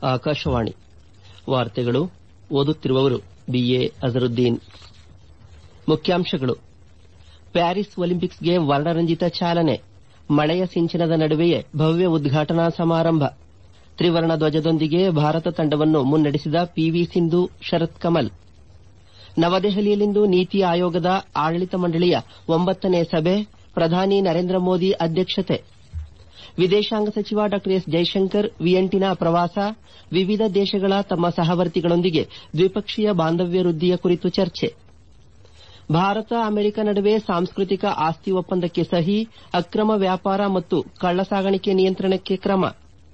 ಆಕಾಶವಾಣಿ ವಾರ್ತೆಗಳು ಓದುತ್ತಿರುವವರು ಬಿಎ ಅಜರುದ್ದೀನ್ ಮುಖ್ಯಾಂಶಗಳು ಪ್ಯಾರಿಸ್ ಒಲಿಂಪಿಕ್ಸ್ಗೆ ವರ್ಣರಂಜಿತ ಚಾಲನೆ ಮಳೆಯ ಸಿಂಚನದ ನಡುವೆಯೇ ಭವ್ಯ ಉದ್ಘಾಟನಾ ಸಮಾರಂಭ ತ್ರಿವರ್ಣ ಧ್ವಜದೊಂದಿಗೆ ಭಾರತ ತಂಡವನ್ನು ಮುನ್ನಡೆಸಿದ ಪಿವಿ ಸಿಂಧು ಶರತ್ ಕಮಲ್ ನವದೆಹಲಿಯಲ್ಲಿಂದು ನೀತಿ ಆಯೋಗದ ಆಡಳಿತ ಮಂಡಳಿಯ ಒಂಬತ್ತನೇ ಸಭೆ ಪ್ರಧಾನಿ ನರೇಂದ್ರ ಮೋದಿ ಅಧ್ಯಕ್ಷತೆ ವಿದೇಶಾಂಗ ಸಚಿವ ಡಾ ಎಸ್ ಜೈಶಂಕರ್ ವಿಯೆಂಟಿನಾ ಪ್ರವಾಸ ವಿವಿಧ ದೇಶಗಳ ತಮ್ಮ ಸಹವರ್ತಿಗಳೊಂದಿಗೆ ದ್ವಿಪಕ್ಷೀಯ ಬಾಂಧವ್ಯ ವೃದ್ಧಿಯ ಕುರಿತು ಚರ್ಚೆ ಭಾರತ ಅಮೆರಿಕ ನಡುವೆ ಸಾಂಸ್ಕೃತಿಕ ಆಸ್ತಿ ಒಪ್ಪಂದಕ್ಕೆ ಸಹಿ ಅಕ್ರಮ ವ್ಯಾಪಾರ ಮತ್ತು ಕಳ್ಳಸಾಗಣೆ ನಿಯಂತ್ರಣಕ್ಕೆ ಕ್ರಮ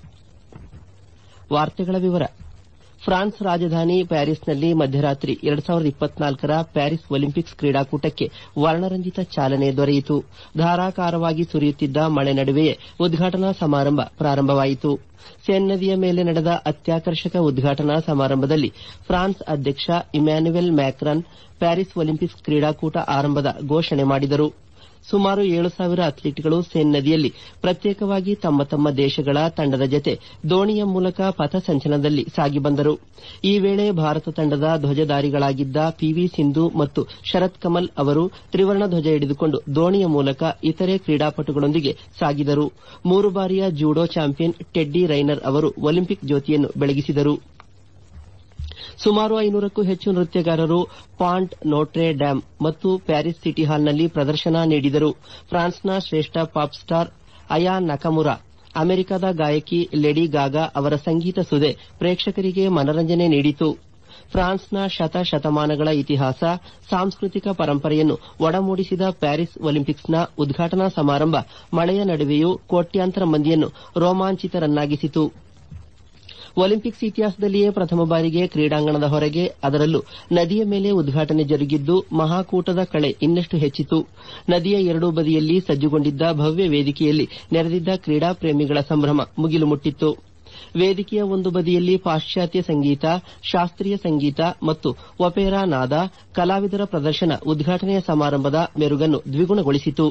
ಫ್ರಾನ್ಸ್ ರಾಜಧಾನಿ ಪ್ಯಾರಿಸ್ನಲ್ಲಿ ಮಧ್ಯರಾತ್ರಿ ರ ಪ್ಯಾರಿಸ್ ಒಲಿಂಪಿಕ್ಸ್ ಕ್ರೀಡಾಕೂಟಕ್ಕೆ ವರ್ಣರಂಜಿತ ಚಾಲನೆ ದೊರೆಯಿತು ಧಾರಾಕಾರವಾಗಿ ಸುರಿಯುತ್ತಿದ್ದ ಮಳೆ ನಡುವೆಯೇ ಉದ್ಘಾಟನಾ ಸಮಾರಂಭ ಪ್ರಾರಂಭವಾಯಿತು ಸೆನ್ ನದಿಯ ಮೇಲೆ ನಡೆದ ಅತ್ಯಾಕರ್ಷಕ ಉದ್ಘಾಟನಾ ಸಮಾರಂಭದಲ್ಲಿ ಫ್ರಾನ್ಸ್ ಅಧ್ಯಕ್ಷ ಇಮ್ಯಾನ್ಯುಯಲ್ ಮ್ಯಾಕ್ರಾನ್ ಪ್ಯಾರಿಸ್ ಒಲಿಂಪಿಕ್ಸ್ ಕ್ರೀಡಾಕೂಟ ಆರಂಭದ ಘೋಷಣೆ ಮಾಡಿದರು ಸುಮಾರು ಏಳು ಸಾವಿರ ಅಥ್ಲೀಟ್ಗಳು ಸೆನ್ ನದಿಯಲ್ಲಿ ಪ್ರತ್ಯೇಕವಾಗಿ ತಮ್ಮ ತಮ್ಮ ದೇಶಗಳ ತಂಡದ ಜತೆ ದೋಣಿಯ ಮೂಲಕ ಪಥಸಂಚಲನದಲ್ಲಿ ಸಾಗಿ ಬಂದರು ಈ ವೇಳೆ ಭಾರತ ತಂಡದ ಧ್ವಜಧಾರಿಗಳಾಗಿದ್ದ ಪಿವಿ ಸಿಂಧು ಮತ್ತು ಶರತ್ ಕಮಲ್ ಅವರು ತ್ರಿವರ್ಣ ಧ್ವಜ ಹಿಡಿದುಕೊಂಡು ದೋಣಿಯ ಮೂಲಕ ಇತರೆ ಕ್ರೀಡಾಪಟುಗಳೊಂದಿಗೆ ಸಾಗಿದರು ಮೂರು ಬಾರಿಯ ಜೂಡೋ ಚಾಂಪಿಯನ್ ಟೆಡ್ಡಿ ರೈನರ್ ಅವರು ಒಲಿಂಪಿಕ್ ಜ್ಯೋತಿಯನ್ನು ಬೆಳಗಿಸಿದರು ಸುಮಾರು ಐನೂರಕ್ಕೂ ಹೆಚ್ಚು ನೃತ್ಯಗಾರರು ಪಾಂಟ್ ನೋಟ್ರೆ ಡ್ಯಾಮ್ ಮತ್ತು ಪ್ಯಾರಿಸ್ ಸಿಟಿ ಹಾಲ್ನಲ್ಲಿ ಪ್ರದರ್ಶನ ನೀಡಿದರು ಫ್ರಾನ್ಸ್ನ ಶ್ರೇಷ್ಠ ಪಾಪ್ ಸ್ಟಾರ್ ಅಯಾ ನಕಮುರಾ ಅಮೆರಿಕದ ಗಾಯಕಿ ಲೇಡಿ ಗಾಗಾ ಅವರ ಸಂಗೀತ ಸುದೆ ಪ್ರೇಕ್ಷಕರಿಗೆ ಮನರಂಜನೆ ನೀಡಿತು ಫ್ರಾನ್ಸ್ನ ಶತ ಶತಮಾನಗಳ ಇತಿಹಾಸ ಸಾಂಸ್ಕೃತಿಕ ಪರಂಪರೆಯನ್ನು ಒಡಮೂಡಿಸಿದ ಪ್ಯಾರಿಸ್ ಒಲಿಂಪಿಕ್ಸ್ನ ಉದ್ಘಾಟನಾ ಸಮಾರಂಭ ಮಳೆಯ ನಡುವೆಯೂ ಕೋಟ್ಯಾಂತರ ಮಂದಿಯನ್ನು ರೋಮಾಂಚಿತರನ್ನಾಗಿಸಿತು ಒಲಿಂಪಿಕ್ಸ್ ಇತಿಹಾಸದಲ್ಲಿಯೇ ಪ್ರಥಮ ಬಾರಿಗೆ ಕ್ರೀಡಾಂಗಣದ ಹೊರಗೆ ಅದರಲ್ಲೂ ನದಿಯ ಮೇಲೆ ಉದ್ಘಾಟನೆ ಜರುಗಿದ್ದು ಮಹಾಕೂಟದ ಕಳೆ ಇನ್ನಷ್ಟು ಹೆಚ್ಚಿತು ನದಿಯ ಎರಡೂ ಬದಿಯಲ್ಲಿ ಸಜ್ಜುಗೊಂಡಿದ್ದ ಭವ್ಯ ವೇದಿಕೆಯಲ್ಲಿ ನೆರೆದಿದ್ದ ಕ್ರೀಡಾ ಪ್ರೇಮಿಗಳ ಸಂಭ್ರಮ ಮುಗಿಲು ಮುಟ್ಟಿತ್ತು ವೇದಿಕೆಯ ಒಂದು ಬದಿಯಲ್ಲಿ ಪಾಶ್ಚಾತ್ಯ ಸಂಗೀತ ಶಾಸ್ತ್ರೀಯ ಸಂಗೀತ ಮತ್ತು ಒಪೇರಾ ನಾದ ಕಲಾವಿದರ ಪ್ರದರ್ಶನ ಉದ್ಘಾಟನೆಯ ಸಮಾರಂಭದ ಮೆರುಗನ್ನು ದ್ವಿಗುಣಗೊಳಿಸಿತು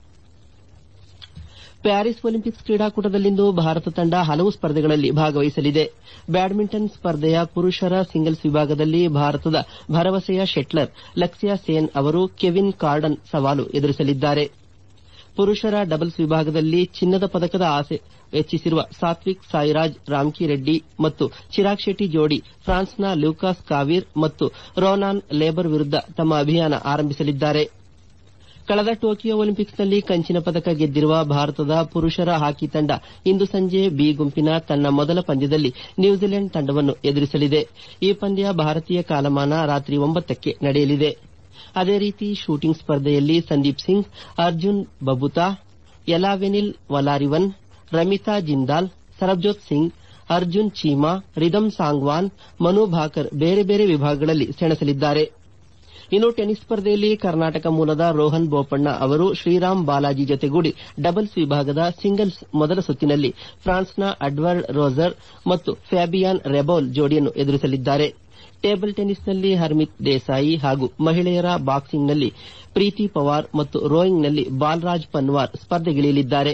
ಪ್ಯಾರಿಸ್ ಒಲಿಂಪಿಕ್ಸ್ ಕ್ರೀಡಾಕೂಟದಲ್ಲಿಂದು ಭಾರತ ತಂಡ ಹಲವು ಸ್ಪರ್ಧೆಗಳಲ್ಲಿ ಭಾಗವಹಿಸಲಿದೆ ಬ್ಯಾಡ್ಮಿಂಟನ್ ಸ್ಪರ್ಧೆಯ ಪುರುಷರ ಸಿಂಗಲ್ಸ್ ವಿಭಾಗದಲ್ಲಿ ಭಾರತದ ಭರವಸೆಯ ಶೆಟ್ಲರ್ ಲಕ್ಷ್ಯ ಸೇನ್ ಅವರು ಕೆವಿನ್ ಕಾರ್ಡನ್ ಸವಾಲು ಎದುರಿಸಲಿದ್ದಾರೆ ಪುರುಷರ ಡಬಲ್ಸ್ ವಿಭಾಗದಲ್ಲಿ ಚಿನ್ನದ ಪದಕದ ಆಸೆ ಹೆಚ್ಚಿಸಿರುವ ಸಾತ್ವಿಕ್ ಸಾಯಿರಾಜ್ ರಾಮ್ಕಿರೆಡ್ಡಿ ಮತ್ತು ಚಿರಾಗ್ ಶೆಟ್ಟಿ ಜೋಡಿ ಫ್ರಾನ್ಸ್ನ ಲೂಕಾಸ್ ಕಾವೀರ್ ಮತ್ತು ರೋನಾನ್ ಲೇಬರ್ ವಿರುದ್ದ ತಮ್ಮ ಅಭಿಯಾನ ಆರಂಭಿಸಲಿದ್ದಾರೆ ಕಳೆದ ಟೋಕಿಯೋ ಒಲಿಂಪಿಕ್ಸ್ನಲ್ಲಿ ಕಂಚಿನ ಪದಕ ಗೆದ್ದಿರುವ ಭಾರತದ ಪುರುಷರ ಹಾಕಿ ತಂಡ ಇಂದು ಸಂಜೆ ಬಿ ಗುಂಪಿನ ತನ್ನ ಮೊದಲ ಪಂದ್ಯದಲ್ಲಿ ನ್ಯೂಜಿಲೆಂಡ್ ತಂಡವನ್ನು ಎದುರಿಸಲಿದೆ ಈ ಪಂದ್ಯ ಭಾರತೀಯ ಕಾಲಮಾನ ರಾತ್ರಿ ಒಂಬತ್ತಕ್ಕೆ ನಡೆಯಲಿದೆ ಅದೇ ರೀತಿ ಶೂಟಿಂಗ್ ಸ್ಪರ್ಧೆಯಲ್ಲಿ ಸಂದೀಪ್ ಸಿಂಗ್ ಅರ್ಜುನ್ ಬಬುತಾ ಎಲಾವೆನಿಲ್ ವಲಾರಿವನ್ ರಮಿತಾ ಜಿಂದಾಲ್ ಸರಬ್ಜೋತ್ ಸಿಂಗ್ ಅರ್ಜುನ್ ಚೀಮಾ ರಿದಮ್ ಸಾಂಗ್ವಾನ್ ಮನು ಭಾಕರ್ ಬೇರೆ ಬೇರೆ ವಿಭಾಗಗಳಲ್ಲಿ ಸೆಣಸಲಿದ್ದಾರೆ ಇನ್ನು ಟೆನಿಸ್ ಸ್ಪರ್ಧೆಯಲ್ಲಿ ಕರ್ನಾಟಕ ಮೂಲದ ರೋಹನ್ ಬೋಪಣ್ಣ ಅವರು ಶ್ರೀರಾಮ್ ಬಾಲಾಜಿ ಜೊತೆಗೂಡಿ ಡಬಲ್ಸ್ ವಿಭಾಗದ ಸಿಂಗಲ್ಸ್ ಮೊದಲ ಸುತ್ತಿನಲ್ಲಿ ಫ್ರಾನ್ಸ್ನ ಅಡ್ವರ್ಡ್ ರೋಜರ್ ಮತ್ತು ಫ್ಯಾಬಿಯಾನ್ ರೆಬೌಲ್ ಜೋಡಿಯನ್ನು ಎದುರಿಸಲಿದ್ದಾರೆ ಟೇಬಲ್ ಟೆನಿಸ್ನಲ್ಲಿ ಹರ್ಮಿತ್ ದೇಸಾಯಿ ಹಾಗೂ ಮಹಿಳೆಯರ ಬಾಕ್ಸಿಂಗ್ನಲ್ಲಿ ಪ್ರೀತಿ ಪವಾರ್ ಮತ್ತು ರೋಯಿಂಗ್ನಲ್ಲಿ ಬಾಲ್ರಾಜ್ ಪನ್ವಾರ್ ಸ್ಪರ್ಧೆಗಿಳಿಯಲಿದ್ದಾರೆ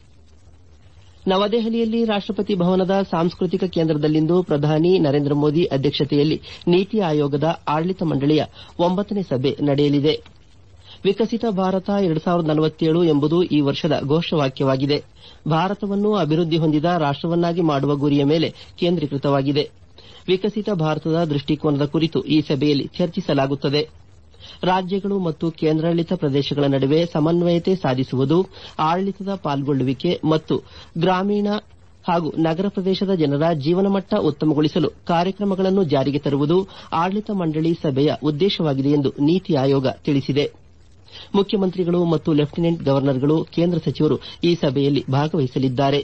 ನವದೆಹಲಿಯಲ್ಲಿ ರಾಷ್ಟಪತಿ ಭವನದ ಸಾಂಸ್ಕೃತಿಕ ಕೇಂದ್ರದಲ್ಲಿಂದು ಪ್ರಧಾನಿ ನರೇಂದ್ರ ಮೋದಿ ಅಧ್ಯಕ್ಷತೆಯಲ್ಲಿ ನೀತಿ ಆಯೋಗದ ಆಡಳಿತ ಮಂಡಳಿಯ ಒಂಬತ್ತನೇ ಸಭೆ ನಡೆಯಲಿದೆ ವಿಕಸಿತ ಭಾರತ ಎಂಬುದು ಈ ವರ್ಷದ ಘೋಷವಾಕ್ಯವಾಗಿದೆ ಭಾರತವನ್ನು ಅಭಿವೃದ್ಧಿ ಹೊಂದಿದ ರಾಷ್ಟವನ್ನಾಗಿ ಮಾಡುವ ಗುರಿಯ ಮೇಲೆ ಕೇಂದ್ರೀಕೃತವಾಗಿದೆ ವಿಕಸಿತ ಭಾರತದ ದೃಷ್ಟಿಕೋನದ ಕುರಿತು ಈ ಸಭೆಯಲ್ಲಿ ಚರ್ಚಿಸಲಾಗುತ್ತದೆ ರಾಜ್ಯಗಳು ಮತ್ತು ಕೇಂದ್ರಾಡಳಿತ ಪ್ರದೇಶಗಳ ನಡುವೆ ಸಮನ್ವಯತೆ ಸಾಧಿಸುವುದು ಆಡಳಿತದ ಪಾಲ್ಗೊಳ್ಳುವಿಕೆ ಮತ್ತು ಗ್ರಾಮೀಣ ಹಾಗೂ ನಗರ ಪ್ರದೇಶದ ಜನರ ಜೀವನಮಟ್ಟ ಉತ್ತಮಗೊಳಿಸಲು ಕಾರ್ಯಕ್ರಮಗಳನ್ನು ಜಾರಿಗೆ ತರುವುದು ಆಡಳಿತ ಮಂಡಳಿ ಸಭೆಯ ಉದ್ದೇಶವಾಗಿದೆ ಎಂದು ನೀತಿ ಆಯೋಗ ತಿಳಿಸಿದೆ ಮುಖ್ಯಮಂತ್ರಿಗಳು ಮತ್ತು ಲೆಫ್ಟಿನೆಂಟ್ ಗವರ್ನರ್ಗಳು ಕೇಂದ್ರ ಸಚಿವರು ಈ ಸಭೆಯಲ್ಲಿ ಭಾಗವಹಿಸಲಿದ್ದಾರೆ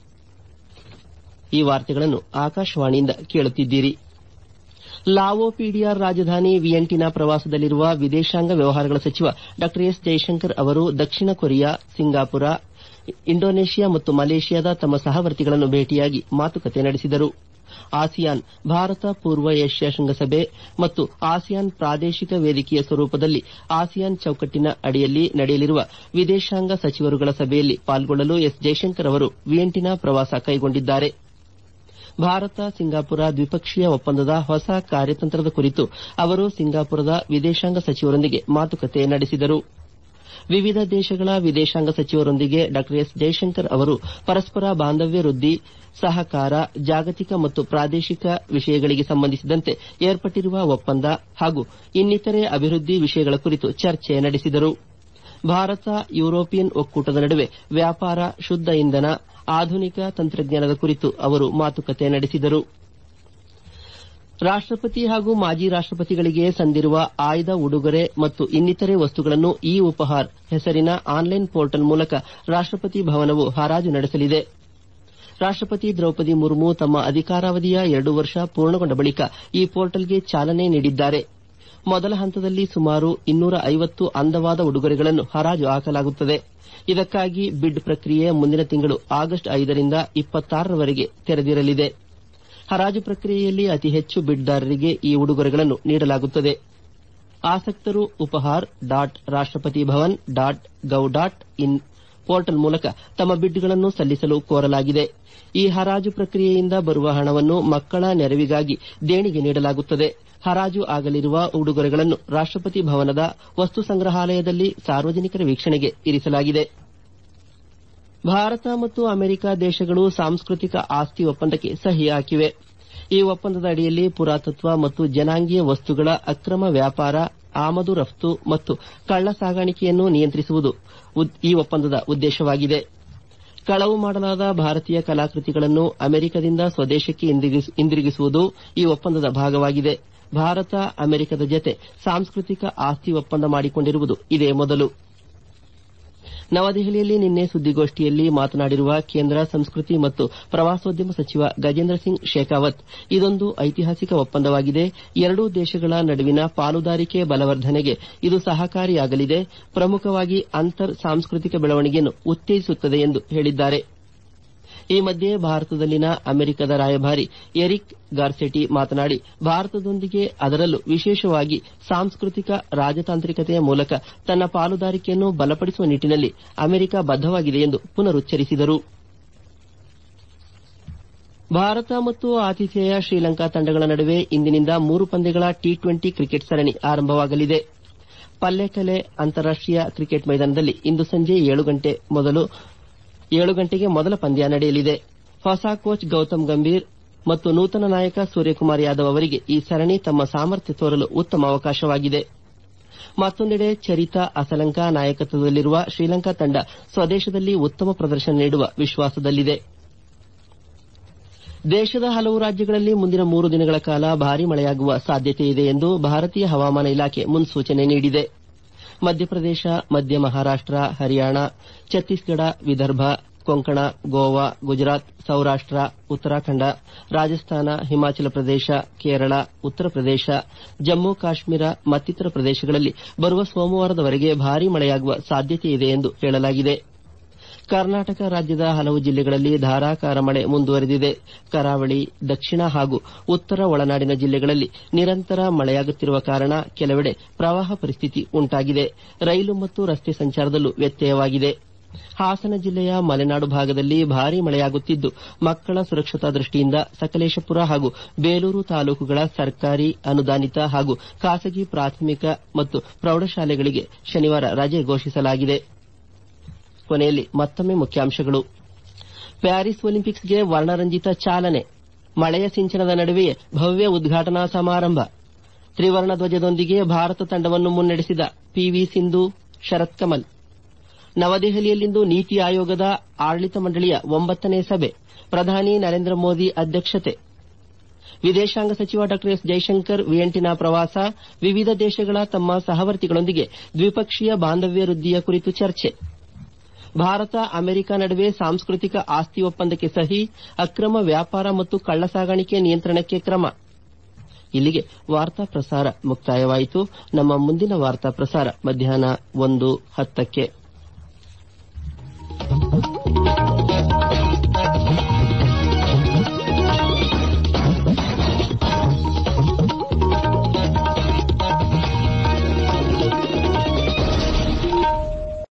ಲಾವೋ ಪಿಡಿಆರ್ ರಾಜಧಾನಿ ವಿಯೆಂಟಿನಾ ಪ್ರವಾಸದಲ್ಲಿರುವ ವಿದೇಶಾಂಗ ವ್ಯವಹಾರಗಳ ಸಚಿವ ಡಾ ಎಸ್ ಜೈಶಂಕರ್ ಅವರು ದಕ್ಷಿಣ ಕೊರಿಯಾ ಸಿಂಗಾಪುರ ಇಂಡೋನೇಷಿಯಾ ಮತ್ತು ಮಲೇಷಿಯಾದ ತಮ್ಮ ಸಹವರ್ತಿಗಳನ್ನು ಭೇಟಿಯಾಗಿ ಮಾತುಕತೆ ನಡೆಸಿದರು ಆಸಿಯಾನ್ ಭಾರತ ಪೂರ್ವ ಏಷ್ಯಾ ಶೃಂಗಸಭೆ ಮತ್ತು ಆಸಿಯಾನ್ ಪ್ರಾದೇಶಿಕ ವೇದಿಕೆಯ ಸ್ವರೂಪದಲ್ಲಿ ಆಸಿಯಾನ್ ಚೌಕಟ್ಟಿನ ಅಡಿಯಲ್ಲಿ ನಡೆಯಲಿರುವ ವಿದೇಶಾಂಗ ಸಚಿವರುಗಳ ಸಭೆಯಲ್ಲಿ ಪಾಲ್ಗೊಳ್ಳಲು ಎಸ್ ಜೈಶಂಕರ್ ಅವರು ವಿಯೆಂಟಿನಾ ಪ್ರವಾಸ ಕೈಗೊಂಡಿದ್ದಾರೆ ಭಾರತ ಸಿಂಗಾಪುರ ದ್ವಿಪಕ್ಷೀಯ ಒಪ್ಪಂದದ ಹೊಸ ಕಾರ್ಯತಂತ್ರದ ಕುರಿತು ಅವರು ಸಿಂಗಾಪುರದ ವಿದೇಶಾಂಗ ಸಚಿವರೊಂದಿಗೆ ಮಾತುಕತೆ ನಡೆಸಿದರು ವಿವಿಧ ದೇಶಗಳ ವಿದೇಶಾಂಗ ಸಚಿವರೊಂದಿಗೆ ಡಾ ಎಸ್ ಜೈಶಂಕರ್ ಅವರು ಪರಸ್ಪರ ಬಾಂಧವ್ಯ ವೃದ್ಧಿ ಸಹಕಾರ ಜಾಗತಿಕ ಮತ್ತು ಪ್ರಾದೇಶಿಕ ವಿಷಯಗಳಿಗೆ ಸಂಬಂಧಿಸಿದಂತೆ ಏರ್ಪಟ್ಟಿರುವ ಒಪ್ಪಂದ ಹಾಗೂ ಇನ್ನಿತರೆ ಅಭಿವೃದ್ಧಿ ವಿಷಯಗಳ ಕುರಿತು ಚರ್ಚೆ ನಡೆಸಿದರು ಭಾರತ ಯುರೋಪಿಯನ್ ಒಕ್ಕೂಟದ ನಡುವೆ ವ್ಯಾಪಾರ ಶುದ್ದ ಇಂಧನ ಆಧುನಿಕ ತಂತ್ರಜ್ಞಾನದ ಕುರಿತು ಅವರು ಮಾತುಕತೆ ನಡೆಸಿದರು ರಾಷ್ಟಪತಿ ಹಾಗೂ ಮಾಜಿ ರಾಷ್ಟಪತಿಗಳಿಗೆ ಸಂದಿರುವ ಆಯ್ದ ಉಡುಗೊರೆ ಮತ್ತು ಇನ್ನಿತರೆ ವಸ್ತುಗಳನ್ನು ಇ ಉಪಹಾರ್ ಹೆಸರಿನ ಆನ್ಲೈನ್ ಪೋರ್ಟಲ್ ಮೂಲಕ ರಾಷ್ಟಪತಿ ಭವನವು ಹರಾಜು ನಡೆಸಲಿದೆ ರಾಷ್ಟಪತಿ ದ್ರೌಪದಿ ಮುರ್ಮು ತಮ್ಮ ಅಧಿಕಾರಾವಧಿಯ ಎರಡು ವರ್ಷ ಪೂರ್ಣಗೊಂಡ ಬಳಿಕ ಈ ಪೋರ್ಟಲ್ಗೆ ಚಾಲನೆ ನೀಡಿದ್ದಾರೆ ಮೊದಲ ಹಂತದಲ್ಲಿ ಸುಮಾರು ಇನ್ನೂರ ಐವತ್ತು ಅಂದವಾದ ಉಡುಗೊರೆಗಳನ್ನು ಹರಾಜು ಹಾಕಲಾಗುತ್ತದೆ ಇದಕ್ಕಾಗಿ ಬಿಡ್ ಪ್ರಕ್ರಿಯೆ ಮುಂದಿನ ತಿಂಗಳು ಆಗಸ್ಟ್ ಐದರಿಂದ ಇಪ್ಪತ್ತಾರರವರೆಗೆ ತೆರೆದಿರಲಿದೆ ಹರಾಜು ಪ್ರಕ್ರಿಯೆಯಲ್ಲಿ ಅತಿ ಹೆಚ್ಚು ಬಿಡ್ದಾರರಿಗೆ ಈ ಉಡುಗೊರೆಗಳನ್ನು ನೀಡಲಾಗುತ್ತದೆ ಆಸಕ್ತರು Upahar dot Rashtrapati Bhavan dot gov dot in portal ಮೂಲಕ ತಮ್ಮ ಬಿಡ್ಗಳನ್ನು ಸಲ್ಲಿಸಲು ಕೋರಲಾಗಿದೆ ಈ ಹರಾಜು ಪ್ರಕ್ರಿಯೆಯಿಂದ ಬರುವ ಹಣವನ್ನು ಮಕ್ಕಳ ನೆರವಿಗಾಗಿ ದೇಣಿಗೆ ನೀಡಲಾಗುತ್ತದೆ ಹರಾಜು ಆಗಲಿರುವ ಉಡುಗೊರೆಗಳನ್ನು ರಾಷ್ಟಪತಿ ಭವನದ ವಸ್ತು ಸಂಗ್ರಹಾಲಯದಲ್ಲಿ ಸಾರ್ವಜನಿಕರ ವೀಕ್ಷಣೆಗೆ ಇರಿಸಲಾಗಿದೆ ಭಾರತ ಮತ್ತು ಅಮೆರಿಕ ದೇಶಗಳು ಸಾಂಸ್ಕೃತಿಕ ಆಸ್ತಿ ಒಪ್ಪಂದಕ್ಕೆ ಸಹಿ ಹಾಕಿವೆ ಈ ಒಪ್ಪಂದದ ಅಡಿಯಲ್ಲಿ ಪುರಾತತ್ವ ಮತ್ತು ಜನಾಂಗೀಯ ವಸ್ತುಗಳ ಅಕ್ರಮ ವ್ಯಾಪಾರ ಆಮದು ರಫ್ತು ಮತ್ತು ಕಳ್ಳ ಸಾಗಾಣಿಕೆಯನ್ನು ನಿಯಂತ್ರಿಸುವುದು ಈ ಒಪ್ಪಂದದ ಉದ್ದೇಶವಾಗಿದೆ ಕಳವು ಮಾಡಲಾದ ಭಾರತೀಯ ಕಲಾಕೃತಿಗಳನ್ನು ಅಮೆರಿಕದಿಂದ ಸ್ವದೇಶಕ್ಕೆ ಹಿಂದಿರುಗಿಸುವುದು ಈ ಒಪ್ಪಂದದ ಭಾಗವಾಗಿದೆ ಭಾರತ ಅಮೆರಿಕದ ಜತೆ ಸಾಂಸ್ಕೃತಿಕ ಆಸ್ತಿ ಒಪ್ಪಂದ ಮಾಡಿಕೊಂಡಿರುವುದು ಇದೇ ಮೊದಲು ನವದೆಹಲಿಯಲ್ಲಿ ನಿನ್ನೆ ಸುದ್ದಿಗೋಷ್ಠಿಯಲ್ಲಿ ಮಾತನಾಡಿರುವ ಕೇಂದ್ರ ಸಂಸ್ಕೃತಿ ಮತ್ತು ಪ್ರವಾಸೋದ್ಯಮ ಸಚಿವ ಗಜೇಂದ್ರ ಸಿಂಗ್ ಶೇಖಾವತ್ ಇದೊಂದು ಐತಿಹಾಸಿಕ ಒಪ್ಪಂದವಾಗಿದೆ ಎರಡೂ ದೇಶಗಳ ನಡುವಿನ ಪಾಲುದಾರಿಕೆ ಬಲವರ್ಧನೆಗೆ ಇದು ಸಹಕಾರಿಯಾಗಲಿದೆ ಪ್ರಮುಖವಾಗಿ ಅಂತರ್ ಸಾಂಸ್ಕೃತಿಕ ಬೆಳವಣಿಗೆಯನ್ನು ಉತ್ತೇಜಿಸುತ್ತದೆ ಎಂದು ಹೇಳಿದ್ದಾರೆ ಈ ಮಧ್ಯೆ ಭಾರತದಲ್ಲಿನ ಅಮೆರಿಕದ ರಾಯಭಾರಿ ಎರಿಕ್ ಗಾರ್ಸೆಟಿ ಮಾತನಾಡಿ ಭಾರತದೊಂದಿಗೆ ಅದರಲ್ಲೂ ವಿಶೇಷವಾಗಿ ಸಾಂಸ್ಕೃತಿಕ ರಾಜತಾಂತ್ರಿಕತೆಯ ಮೂಲಕ ತನ್ನ ಪಾಲುದಾರಿಕೆಯನ್ನು ಬಲಪಡಿಸುವ ನಿಟ್ಟಿನಲ್ಲಿ ಅಮೆರಿಕ ಬದ್ದವಾಗಿದೆ ಎಂದು ಪುನರುಚ್ಚರಿಸಿದರು ಭಾರತ ಮತ್ತು ಆತಿಥೇಯ ಶ್ರೀಲಂಕಾ ತಂಡಗಳ ನಡುವೆ ಇಂದಿನಿಂದ ಮೂರು ಪಂದ್ಯಗಳ ಟಿ ಟ್ವೆಂಟಿ ಕ್ರಿಕೆಟ್ ಸರಣಿ ಆರಂಭವಾಗಲಿದೆ ಪಲ್ಲೆಕಲೆ ಅಂತಾರಾಷ್ಟೀಯ ಕ್ರಿಕೆಟ್ ಮೈದಾನದಲ್ಲಿ ಇಂದು ಸಂಜೆ ಏಳು ಗಂಟೆಗೆ ಮೊದಲ ಪಂದ್ಯ ನಡೆಯಲಿದೆ ಹೊಸ ಕೋಚ್ ಗೌತಮ್ ಗಂಭೀರ್ ಮತ್ತು ನೂತನ ನಾಯಕ ಸೂರ್ಯಕುಮಾರ್ ಯಾದವ್ ಅವರಿಗೆ ಈ ಸರಣಿ ತಮ್ಮ ಸಾಮರ್ಥ್ಯ ತೋರಲು ಉತ್ತಮ ಅವಕಾಶವಾಗಿದೆ ಮತ್ತೊಂದೆಡೆ ಚರಿತಾ ಅಸಲಂಕ ನಾಯಕತ್ವದಲ್ಲಿರುವ ಶ್ರೀಲಂಕಾ ತಂಡ ಸ್ವದೇಶದಲ್ಲಿ ಉತ್ತಮ ಪ್ರದರ್ಶನ ನೀಡುವ ವಿಶ್ವಾಸದಲ್ಲಿದೆ ದೇಶದ ಹಲವು ರಾಜ್ಯಗಳಲ್ಲಿ ಮುಂದಿನ ಮೂರು ದಿನಗಳ ಕಾಲ ಭಾರೀ ಮಳೆಯಾಗುವ ಸಾಧ್ಯತೆಯಿದೆ ಎಂದು ಭಾರತೀಯ ಹವಾಮಾನ ಇಲಾಖೆ ಮುನ್ಸೂಚನೆ ನೀಡಿದೆ ಮಧ್ಯಪ್ರದೇಶ ಮಧ್ಯ ಮಹಾರಾಷ್ಟ ಹರಿಯಾಣ ಛತ್ತೀಸ್ಗಢ ವಿದರ್ಭ ಕೊಂಕಣ ಗೋವಾ ಗುಜರಾತ್ ಸೌರಾಷ್ಟ ಉತ್ತರಾಖಂಡ ರಾಜಸ್ಥಾನ ಹಿಮಾಚಲ ಪ್ರದೇಶ ಕೇರಳ ಉತ್ತರ ಪ್ರದೇಶ ಜಮ್ಮು ಕಾಶ್ಮೀರ ಮತ್ತಿತರ ಪ್ರದೇಶಗಳಲ್ಲಿ ಬರುವ ಸೋಮವಾರದವರೆಗೆ ಭಾರೀ ಮಳೆಯಾಗುವ ಸಾಧ್ಯತೆಯಿದೆ ಎಂದು ಹೇಳಲಾಗಿದೆ ಕರ್ನಾಟಕ ರಾಜ್ಯದ ಹಲವು ಜಿಲ್ಲೆಗಳಲ್ಲಿ ಧಾರಾಕಾರ ಮಳೆ ಮುಂದುವರೆದಿದೆ ಕರಾವಳಿ ದಕ್ಷಿಣ ಹಾಗೂ ಉತ್ತರ ಒಳನಾಡಿನ ಜಿಲ್ಲೆಗಳಲ್ಲಿ ನಿರಂತರ ಮಳೆಯಾಗುತ್ತಿರುವ ಕಾರಣ ಕೆಲವೆಡೆ ಪ್ರವಾಹ ಪರಿಸ್ಥಿತಿ ಉಂಟಾಗಿದೆ ರೈಲು ಮತ್ತು ರಸ್ತೆ ಸಂಚಾರದಲ್ಲೂ ವ್ಯತ್ಯಯವಾಗಿದೆ ಹಾಸನ ಜಿಲ್ಲೆಯ ಮಲೆನಾಡು ಭಾಗದಲ್ಲಿ ಭಾರೀ ಮಳೆಯಾಗುತ್ತಿದ್ದು ಮಕ್ಕಳ ಸುರಕ್ಷತಾ ದೃಷ್ಟಿಯಿಂದ ಸಕಲೇಶಪುರ ಹಾಗೂ ಬೇಲೂರು ತಾಲೂಕುಗಳ ಸರ್ಕಾರಿ ಅನುದಾನಿತ ಹಾಗೂ ಖಾಸಗಿ ಪ್ರಾಥಮಿಕ ಮತ್ತು ಪ್ರೌಢಶಾಲೆಗಳಿಗೆ ಶನಿವಾರ ರಜೆ ಘೋಷಿಸಲಾಗಿದೆ ಕೊನೆಯಲ್ಲಿ ಮತ್ತೊಮ್ಮೆ ಮುಖ್ಯಾಂಶಗಳು ಪ್ಯಾರಿಸ್ ಒಲಿಂಪಿಕ್ಸ್ಗೆ ವರ್ಣರಂಜಿತ ಚಾಲನೆ ಮಳೆಯ ಸಿಂಚನದ ನಡುವೆಯೇ ಭವ್ಯ ಉದ್ಘಾಟನಾ ಸಮಾರಂಭ ತ್ರಿವರ್ಣ ಧ್ವಜದೊಂದಿಗೆ ಭಾರತ ತಂಡವನ್ನು ಮುನ್ನಡೆಸಿದ ಪಿವಿ ಸಿಂಧು ಶರತ್ ಕಮಲ್ ನವದೆಹಲಿಯಲ್ಲಿಂದು ನೀತಿ ಆಯೋಗದ ಆಡಳಿತ ಮಂಡಳಿಯ ಒಂಬತ್ತನೇ ಸಭೆ ಪ್ರಧಾನಿ ನರೇಂದ್ರ ಮೋದಿ ಅಧ್ಯಕ್ಷತೆ ವಿದೇಶಾಂಗ ಸಚಿವ ಡಾ ಎಸ್ ಜೈಶಂಕರ್ ವಿಯೆಂಟಿನಾ ಪ್ರವಾಸ ವಿವಿಧ ದೇಶಗಳ ತಮ್ಮ ಸಹವರ್ತಿಗಳೊಂದಿಗೆ ದ್ವಿಪಕ್ಷೀಯ ಬಾಂಧವ್ಯ ವೃದ್ಧಿಯ ಕುರಿತು ಚರ್ಚೆ ಭಾರತ ಅಮೆರಿಕ ನಡುವೆ ಸಾಂಸ್ಕೃತಿಕ ಆಸ್ತಿ ಒಪ್ಪಂದಕ್ಕೆ ಸಹಿ ಅಕ್ರಮ ವ್ಯಾಪಾರ ಮತ್ತು ಕಳ್ಳಸಾಗಾಣಿಕೆ ನಿಯಂತ್ರಣಕ್ಕೆ ಕ್ರಮ ಇಲ್ಲಿಗೆ ವಾರ್ತಾ ಪ್ರಸಾರ ಮುಕ್ತಾಯವಾಯಿತು ನಮ್ಮ ಮುಂದಿನ ವಾರ್ತಾ ಪ್ರಸಾರ ಮಧ್ಯಾಹ್ನ ಒಂದು ಹತ್ತಕ್ಕೆ